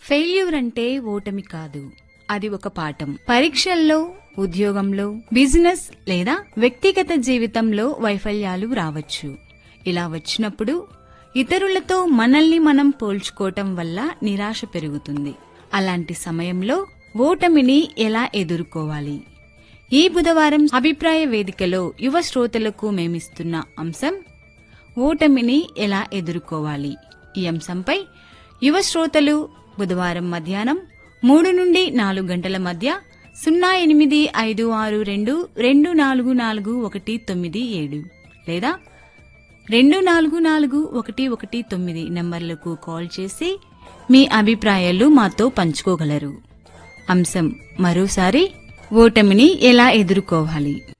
failure అంటే ఓటమి కాదు అది ఒక పాఠం పరీక్షల్లో ఉద్యోగంలో బిజినెస్ లేదా వ్యక్తిగత జీవితంలో వైఫల్యాలు రావచ్చు ఇలా వచ్చినప్పుడు ఇతరులతో మనల్ని మనం పోల్చుకోవటం వల్ల నిరాశ పెరుగుతుంది అలాంటి సమయంలో ఓటమిని ఎలా ఎదుర్కోవాలి ఈ బుధవారం అభిప్రాయ వేదికలో యువ శ్రోతలకు మేమిస్తున్న అంశం ఓటమిని ఎలా ఎదుర్కోవాలి ఈ అంశంపై యువ శ్రోతలు బుధవారం మధ్యాహ్నం మూడు నుండి నాలుగు గంటల మధ్య సున్నా ఎనిమిది ఐదు ఆరు రెండు రెండు నాలుగు నాలుగు ఒకటి తొమ్మిది ఏడు లేదా రెండు నాలుగు నాలుగు ఒకటి ఒకటి తొమ్మిది నంబర్లకు కాల్ చేసి మీ అభిప్రాయాలు మాతో పంచుకోగలరు అంశం మరోసారి ఓటమిని ఎలా ఎదుర్కోవాలి